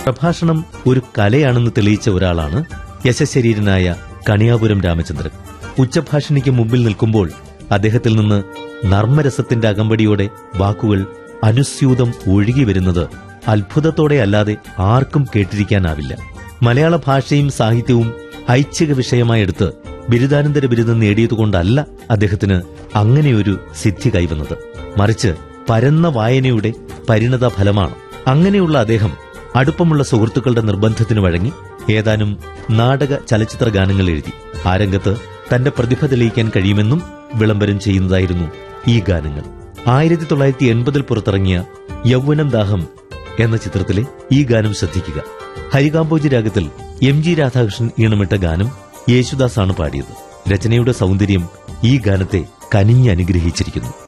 പ്രഭാഷണം ഒരു കലയാണെന്ന് തെളിയിച്ച ഒരാളാണ് യശശരീരനായ കണിയാപുരം രാമചന്ദ്രൻ ഉച്ചഭാഷണിക്ക് മുമ്പിൽ നിൽക്കുമ്പോൾ അദ്ദേഹത്തിൽ നിന്ന് നർമ്മരസത്തിന്റെ അകമ്പടിയോടെ വാക്കുകൾ അനുസ്യൂതം ഒഴുകി വരുന്നത് അത്ഭുതത്തോടെ അല്ലാതെ ആർക്കും കേട്ടിരിക്കാനാവില്ല മലയാള ഭാഷയും സാഹിത്യവും ഐച്ഛിക വിഷയമായെടുത്ത് ബിരുദാനന്തര ബിരുദം നേടിയതുകൊണ്ടല്ല അദ്ദേഹത്തിന് അങ്ങനെയൊരു സിദ്ധി കൈവന്നത് മറിച്ച് പരന്ന വായനയുടെ പരിണത ഫലമാണ് അങ്ങനെയുള്ള അദ്ദേഹം അടുപ്പമുള്ള സുഹൃത്തുക്കളുടെ നിർബന്ധത്തിന് വഴങ്ങി ഏതാനും നാടക ചലച്ചിത്ര ഗാനങ്ങൾ എഴുതി ആ രംഗത്ത് തന്റെ പ്രതിഭ തെളിയിക്കാൻ കഴിയുമെന്നും വിളംബരം ചെയ്യുന്നതായിരുന്നു ഈ ഗാനങ്ങൾ ആയിരത്തി തൊള്ളായിരത്തി എൺപതിൽ പുറത്തിറങ്ങിയ യൗവനം ദാഹം എന്ന ചിത്രത്തിലെ ഈ ഗാനം ശ്രദ്ധിക്കുക ഹരികാംബോജി രാഗത്തിൽ എം ജി രാധാകൃഷ്ണൻ ഈണമിട്ട ഗാനം യേശുദാസാണ് പാടിയത് രചനയുടെ സൗന്ദര്യം ഈ ഗാനത്തെ കനിഞ്ഞ് അനുഗ്രഹിച്ചിരിക്കുന്നു